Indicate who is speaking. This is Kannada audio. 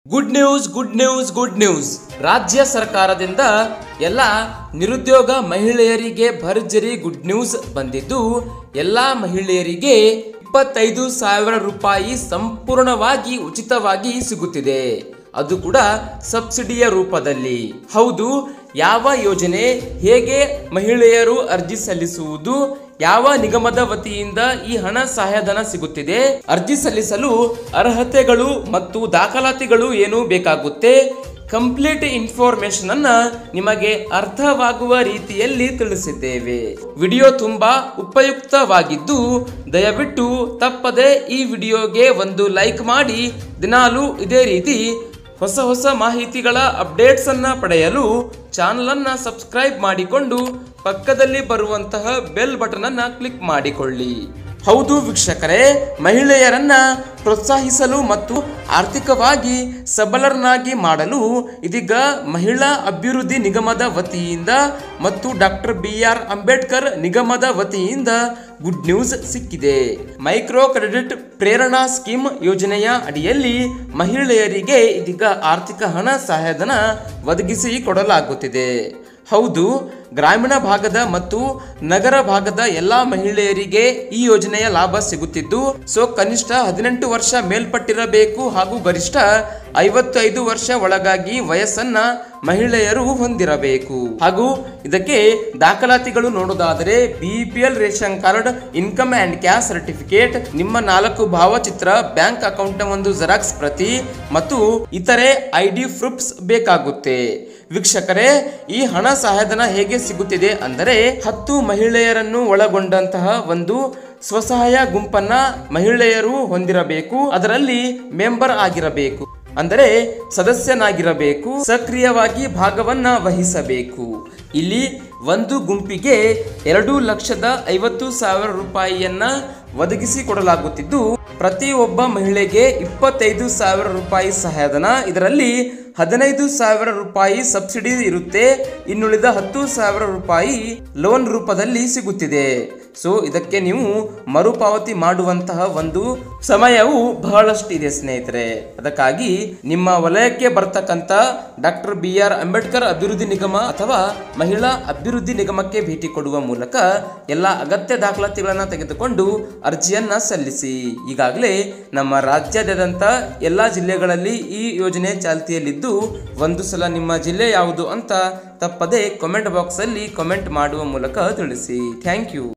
Speaker 1: good news good news good news ರಾಜ್ಯ ಸರ್ಕಾರದಿಂದ ಎಲ್ಲ ನಿರುದ್ಯೋಗ ಮಹಿಳೆಯರಿಗೆ ಭರ್ಜರಿ ಗುಡ್ ನ್ಯೂಸ್ ಬಂದಿದ್ದು ಎಲ್ಲ ಮಹಿಳೆಯರಿಗೆ ಇಪ್ಪತ್ತೈದು ಸಾವಿರ ರೂಪಾಯಿ ಸಂಪೂರ್ಣವಾಗಿ ಉಚಿತವಾಗಿ ಸಿಗುತ್ತಿದೆ ಅದು ಕೂಡ ಸಬ್ಸಿಡಿಯ ರೂಪದಲ್ಲಿ ಹೌದು ಯಾವ ಯೋಜನೆ ಹೇಗೆ ಮಹಿಳೆಯರು ಅರ್ಜಿ ಸಲ್ಲಿಸುವುದು ಯಾವ ನಿಗಮದ ವತಿಯಿಂದ ಈ ಹಣ ಸಹಾಯಧನ ಸಿಗುತ್ತಿದೆ ಅರ್ಜಿ ಸಲ್ಲಿಸಲು ಅರ್ಹತೆಗಳು ಮತ್ತು ದಾಖಲಾತಿಗಳು ಏನು ಬೇಕಾಗುತ್ತೆ ಕಂಪ್ಲೀಟ್ ಇನ್ಫಾರ್ಮೇಶನ್ ಅನ್ನ ನಿಮಗೆ ಅರ್ಥವಾಗುವ ರೀತಿಯಲ್ಲಿ ತಿಳಿಸಿದ್ದೇವೆ ವಿಡಿಯೋ ತುಂಬಾ ಉಪಯುಕ್ತವಾಗಿದ್ದು ದಯವಿಟ್ಟು ತಪ್ಪದೆ ಈ ವಿಡಿಯೋಗೆ ಒಂದು ಲೈಕ್ ಮಾಡಿ ದಿನಾಲು ಇದೇ ರೀತಿ ಹೊಸ ಹೊಸ ಮಾಹಿತಿಗಳ ಅಪ್ಡೇಟ್ಸ್ ಅನ್ನ ಪಡೆಯಲು ಚಾನಲ್ ಅನ್ನ ಸಬ್ಸ್ಕ್ರೈಬ್ ಮಾಡಿಕೊಂಡು ಪಕ್ಕದಲ್ಲಿ ಬರುವಂತಹ ಬೆಲ್ ಬಟನ್ ಅನ್ನ ಕ್ಲಿಕ್ ಮಾಡಿಕೊಳ್ಳಿ ಹೌದು ವೀಕ್ಷಕರೇ ಮಹಿಳೆಯರನ್ನ ಪ್ರೋತ್ಸಾಹಿಸಲು ಮತ್ತು ಆರ್ಥಿಕವಾಗಿ ಸಬಲರನ್ನಾಗಿ ಮಾಡಲು ಇದೀಗ ಮಹಿಳಾ ಅಭಿವೃದ್ಧಿ ನಿಗಮದ ವತಿಯಿಂದ ಮತ್ತು ಡಾಕ್ಟರ್ ಬಿ ಆರ್ ಅಂಬೇಡ್ಕರ್ ನಿಗಮದ ವತಿಯಿಂದ ಗುಡ್ ನ್ಯೂಸ್ ಸಿಕ್ಕಿದೆ ಮೈಕ್ರೋ ಕ್ರೆಡಿಟ್ ಪ್ರೇರಣಾ ಸ್ಕೀಮ್ ಯೋಜನೆಯ ಅಡಿಯಲ್ಲಿ ಮಹಿಳೆಯರಿಗೆ ಇದೀಗ ಆರ್ಥಿಕ ಹಣ ಸಹಾಯಧನ ಒದಗಿಸಿ ಕೊಡಲಾಗುತ್ತಿದೆ ಹೌದು ಗ್ರಾಮೀಣ ಭಾಗದ ಮತ್ತು ನಗರ ಭಾಗದ ಎಲ್ಲಾ ಮಹಿಳೆಯರಿಗೆ ಈ ಯೋಜನೆಯ ಲಾಭ ಸಿಗುತ್ತಿದ್ದು ಸೊ ಕನಿಷ್ಠ ಹದಿನೆಂಟು ವರ್ಷ ಮೇಲ್ಪಟ್ಟಿರಬೇಕು ಹಾಗೂ ಗರಿಷ್ಠ ಐವತ್ತೈದು ವರ್ಷ ಒಳಗಾಗಿ ವಯಸ್ಸನ್ನ ಮಹಿಳೆಯರು ಹೊಂದಿರಬೇಕು ಹಾಗೂ ಇದಕ್ಕೆ ದಾಖಲಾತಿಗಳು ನೋಡೋದಾದರೆ B P L ration card income and cash certificate ನಿಮ್ಮ ನಾಲ್ಕು ಭಾವಚಿತ್ರ ಬ್ಯಾಂಕ್ ಅಕೌಂಟ್ನ ಒಂದು ಜೆರಾಕ್ಸ್ ಪ್ರತಿ ಮತ್ತು ಇತರೆ ಐ ಡಿ ಪ್ರೂಫ್ಸ್ ಬೇಕಾಗುತ್ತೆ ವೀಕ್ಷಕರೇ ಈ ಹಣ ಸಹಾಯಧನ ಹೇಗೆ ಸಿಗುತ್ತಿದೆ ಅಂದರೆ ಹತ್ತು ಮಹಿಳೆಯರನ್ನು ಒಳಗೊಂಡಂತಹ ಒಂದು ಸ್ವಸಹಾಯ ಗುಂಪನ್ನ ಮಹಿಳೆಯರು ಹೊಂದಿರಬೇಕು ಅದರಲ್ಲಿ ಮೆಂಬರ್ ಆಗಿರಬೇಕು ಅಂದರೆ ಸದಸ್ಯನಾಗಿರಬೇಕು ಸಕ್ರಿಯವಾಗಿ ಭಾಗವನ್ನ ವಹಿಸಬೇಕು ಇಲ್ಲಿ ಒಂದು ಗುಂಪಿಗೆ ಎರಡು ಲಕ್ಷದ ಐವತ್ತು ಸಾವಿರ ರೂಪಾಯಿಯನ್ನ ಒದಗಿಸಿ ಕೊಡಲಾಗುತ್ತಿದ್ದು ಪ್ರತಿಯೊಬ್ಬ ಮಹಿಳೆಗೆ ಇಪ್ಪತ್ತೈದು ಸಾವಿರ ರೂಪಾಯಿ ಸಹಾಯಧನ ಇದರಲ್ಲಿ ಹದಿನೈದು ಸಾವಿರ ರೂಪಾಯಿ ಸಬ್ಸಿಡಿ ಇರುತ್ತೆ ಇನ್ನುಳಿದ ಹತ್ತು ಸಾವಿರ ರೂಪಾಯಿ ಲೋನ್ ರೂಪದಲ್ಲಿ ಸಿಗುತ್ತಿದೆ ಸೊ ಇದಕ್ಕೆ ನೀವು ಮರುಪಾವತಿ ಮಾಡುವಂತಹ ಒಂದು ಸಮಯವು ಬಹಳಷ್ಟಿದೆ ಸ್ನೇಹಿತರೆ ಅದಕ್ಕಾಗಿ ನಿಮ್ಮ ವಲಯಕ್ಕೆ ಬರ್ತಕ್ಕಂಥ ಡಾಕ್ಟರ್ ಬಿ ಆರ್ ಅಂಬೇಡ್ಕರ್ ಅಭಿವೃದ್ಧಿ ನಿಗಮ ಅಥವಾ ಮಹಿಳಾ ಅಭಿವೃದ್ಧಿ ನಿಗಮಕ್ಕೆ ಭೇಟಿ ಕೊಡುವ ಮೂಲಕ ಎಲ್ಲ ಅಗತ್ಯ ದಾಖಲಾತಿಗಳನ್ನು ತೆಗೆದುಕೊಂಡು ಅರ್ಜಿಯನ್ನ ಸಲ್ಲಿಸಿ ಈಗಾಗಲೇ ನಮ್ಮ ರಾಜ್ಯಾದ್ಯಂತ ಎಲ್ಲ ಜಿಲ್ಲೆಗಳಲ್ಲಿ ಈ ಯೋಜನೆ ಚಾಲ್ತಿಯಲ್ಲಿದ್ದು ಒಂದು ಸಲ ನಿಮ್ಮ ಜಿಲ್ಲೆ ಯಾವುದು ಅಂತ ತಪ್ಪದೆ ಕಾಮೆಂಟ್ ಬಾಕ್ಸಲ್ಲಿ ಕಾಮೆಂಟ್ ಮಾಡುವ ಮೂಲಕ ತಿಳಿಸಿ ಥ್ಯಾಂಕ್ ಯು